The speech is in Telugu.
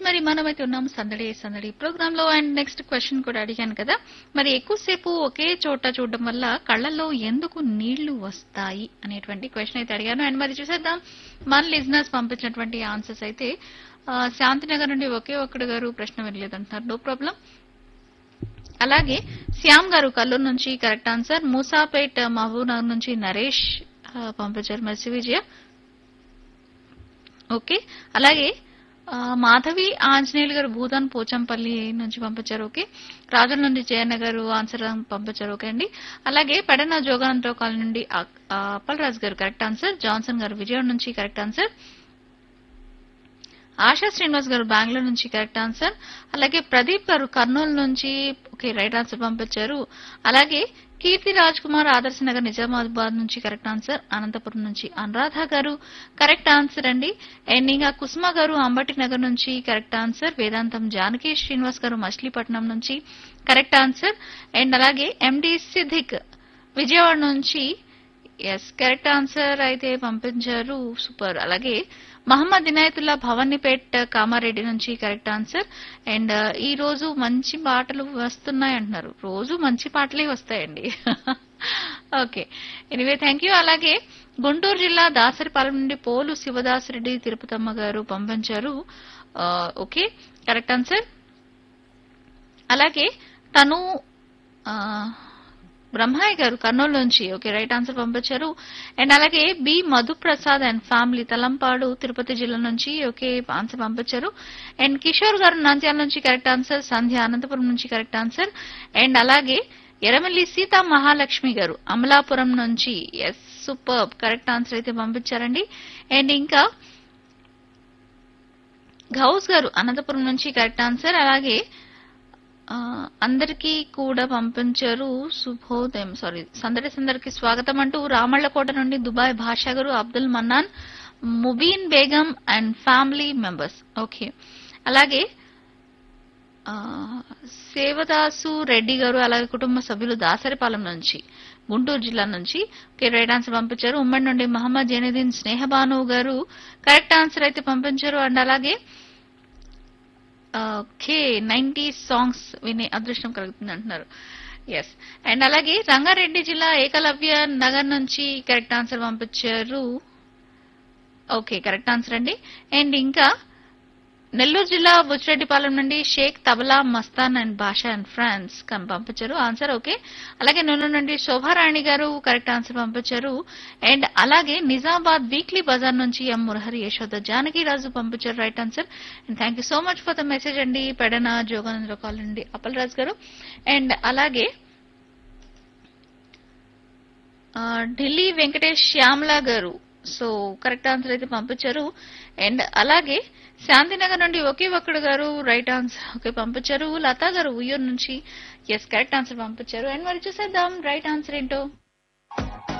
మరి మనమైతే ఉన్నాం సందడి సందడి ప్రోగ్రామ్ లో అండ్ నెక్స్ట్ క్వశ్చన్ కూడా అడిగాను కదా మరి ఎక్కువసేపు ఒకే చోట చూడడం వల్ల కళ్ళల్లో ఎందుకు నీళ్లు వస్తాయి అనేటువంటి క్వశ్చన్ అయితే అడిగాను అండ్ మరి చూసేద్దాం మన లిజినర్స్ పంపించినటువంటి ఆన్సర్స్ అయితే ఆ, శాంతినగర్ నుండి ఒకే ఒక్కడు గారు ప్రశ్న వినలేదంటున్నారు నో ప్రాబ్లం అలాగే శ్యామ్ గారు కల్లూరు నుంచి correct answer Moosapet Mahabubnagar నుంచి నరేష్ ఆ, పంపించారు మెర్సి విజయ ఓకే అలాగే ఆ, మాధవి ఆంజనేయులు గారు భూదాన్ పోచంపల్లి నుంచి పంపించారు ఓకే రాజుల నుండి జయన్న గారు ఆన్సర్ పంపించారు ఓకే అండి అలాగే పెడన జోగానంతరావు కాలనీ నుండి అక్- ఆ, అప్పలరాజు గారు కరెక్ట్ ఆన్సర్ జాన్సన్ గారు విజయవాడ నుంచి కరెక్ట్ ఆన్సర్ ఆశా శ్రీనివాస్ గారు బెంగళూరు నుంచి కరెక్ట్ ఆన్సర్ అలాగే ప్రదీప్ గారు కర్నూలు నుంచి ఓకే రైట్ ఆన్సర్ పంపించారు అలాగే కీర్తి రాజ్ కుమార్ ఆదర్శ నగర్ నిజామాబాద్ నుంచి కరెక్ట్ ఆన్సర్ అనంతపురం నుంచి అనురాధ గారు కరెక్ట్ ఆన్సర్ అండి అండ్ ఇంకా కుసుమ గారు అంబటి నగర్ నుంచి కరెక్ట్ ఆన్సర్ వేదాంతం జానకి శ్రీనివాస్ గారు మచిలీపట్నం నుంచి కరెక్ట్ ఆన్సర్ అండ్ అలాగే ఎండి సిద్దిక్ విజయవాడ నుంచి ఎస్ కరెక్ట్ ఆన్సర్ అయితే పంపించారు సూపర్ అలాగే మహమ్మద్ ఇనాయతుల్లా భవానీపేట్ కామారెడ్డి నుంచి కరెక్ట్ ఆన్సర్ అండ్ ఈ రోజు మంచి పాటలు వస్తున్నాయి అంటున్నారు రోజు మంచి పాటలే వస్తాయండి ఓకే ఎనివే థ్యాంక్ యూ అలాగే గుంటూరు జిల్లా దాసరిపాలెం నుండి పోలు శివదాసరెడ్డి తిరుపతమ్మ గారు పంపించారు ఆ, ఓకే కరెక్ట్ ఆన్సర్ అలాగే తను ఆ, బ్రహ్మాయి గారు కర్నూలు నుంచి ఓకే రైట్ ఆన్సర్ పంపించారు అండ్ అలాగే B Madhuprasad and family Talampadu Tirupati జిల్లా నుంచి ఓకే ఆన్సర్ పంపించారు అండ్ కిషోర్ గారు నంద్యాల నుంచి కరెక్ట్ ఆన్సర్ సంధ్య అనంతపురం నుంచి కరెక్ట్ ఆన్సర్ అండ్ అలాగే ఎర్రమల్లి సీతా మహాలక్ష్మి గారు అమలాపురం నుంచి ఎస్ సూపర్ కరెక్ట్ ఆన్సర్ అయితే పంపించారండి అండ్ ఇంకా గౌస్ గారు అనంతపురం నుంచి కరెక్ట్ ఆన్సర్ అలాగే ఆ, అందరికీ కూడా పంపించారు శుభోదయం సారీ సందడి సందరికి స్వాగతం అంటూ రామళ్ళకోట నుండి దుబాయ్ భాషా గారు Abdul Mannan Mubeen Begum and family members okay అలాగే ఆ, సేవదాసు రెడ్డి గారు అలాగే కుటుంబ సభ్యులు దాసరిపాలెం నుంచి గుంటూరు జిల్లా నుంచి ఓకే రైట్ ఆన్సర్ పంపించారు ఉమ్మడి నుండి మహమ్మద్ జైనుద్దీన్ స్నేహబాను గారు కరెక్ట్ ఆన్సర్ అయితే పంపించారు అండ్ అలాగే ఓకే నైన్టీ సాంగ్స్ వినే అదృష్టం కలుగుతుంది అంటున్నారు ఎస్ అండ్ అలాగే రంగారెడ్డి జిల్లా ఏకలవ్య నగర్ నుంచి కరెక్ట్ ఆన్సర్ పంపించారు ఓకే కరెక్ట్ ఆన్సర్ అండి అండ్ ఇంకా నెల్లూరు జిల్లా బుచ్చిరెడ్డిపాలెం నుండి Sheikh Tabala Mastan and Basha and France కని పంపించారు ఆన్సర్ ఓకే అలాగే నూనె నుండి శోభారాణి గారు కరెక్ట్ ఆన్సర్ పంపించారు అండ్ అలాగే నిజామాబాద్ వీక్లీ బజార్ నుంచి ఎం మురహరి యశోద జానకి రాజు పంపించారు right answer and thank you so much for the message అండి పెడన జోగానంద్ర కాల్ నుండి అప్పల్ రాజు గారు అండ్ అలాగే ఆ, ఢిల్లీ వెంకటేష్ శ్యామ్లా గారు సో కరెక్ట్ ఆన్సర్ అయితే పంపించారు అండ్ అలాగే శాంతినగర్ నుండి ఒకే ఒక్కడు గారు రైట్ ఆన్సర్ ఓకే పంపించారు లతా గారు ఉయ్యూరు నుంచి ఎస్ కరెక్ట్ ఆన్సర్ పంపించారు అండ్ మరి చూసేద్దాం రైట్ ఆన్సర్ ఏంటో